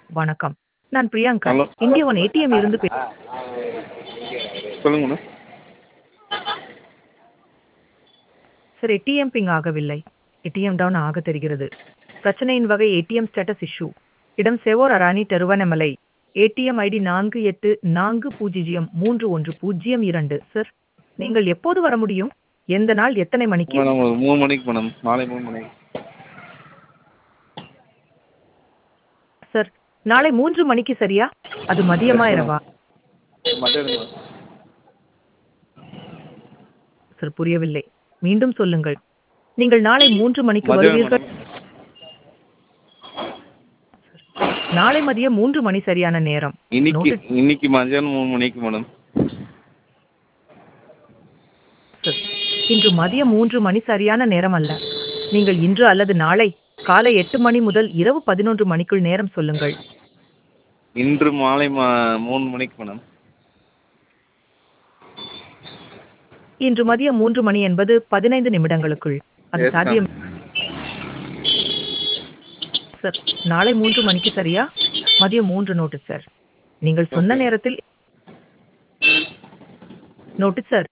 வணக்கம். நான் Priyanka. Hello. India one ATM இருந்து பே சொல்லுங்க மேடம் சார் ஏடிஎம் பிங் ஆகவில்லை. ஏடிஎம் டவுன் ஆக தெரிகிறது. பிரச்சனையின் வகை ஏடிஎம் ஸ்டேட்டஸ் இஷ்யூ. இடம் செவோர் அராணி தெருவனமலை. ஏடிஎம் ஐடி நான்கு எட்டு நான்கு பூஜ்ஜியம் மூன்று ஒன்று பூஜ்ஜியம் இரண்டு சார். நீங்கள் எப்போது வர முடியும்? எந்த நாள் எத்தனை மணிக்கு? மேடம் ஒரு மூணு மணிக்கு மேடம் மாலை மூணு மணிக்கு சார் நாளை மூன்று மணிக்கு சரியா? அது மதியமா இரவா? மத்தியானம் மேடம் சார் புரியவில்லை. மீண்டும் சொல்லுங்கள். நீங்கள் நாளை மூன்று மணிக்கு மதியானம் வருவீர்கள்? மேடம் நாளை மதியம் மூன்று மணி சரியான நேரம். இன்னைக்கு நோட்டட் இன்னைக்கு மதியானம் மூணு மணிக்கு மேடம் சார். இன்று மதியம் மூன்று மணி சரியான நேரம் அல்ல. நீங்கள் இன்று அல்லது நாளை காலை எட்டு மணி முதல் இரவு பதினொன்று மணிக்குள் நேரம் சொல்லுங்கள். இன்று மாலை மா- மூணு மணிக்கு மேடம் இன்று மதியம் மூன்று மணி என்பது பதினைந்து நிமிடங்களுக்குள். அது Yes, ma'am. சாத்தியம் சார் நாளை மூன்று மணிக்கு சரியா? மதியம் மூன்று நோட்டு சார். நீங்கள் சொன்ன Okay. நேரத்தில் நோட்டு சார்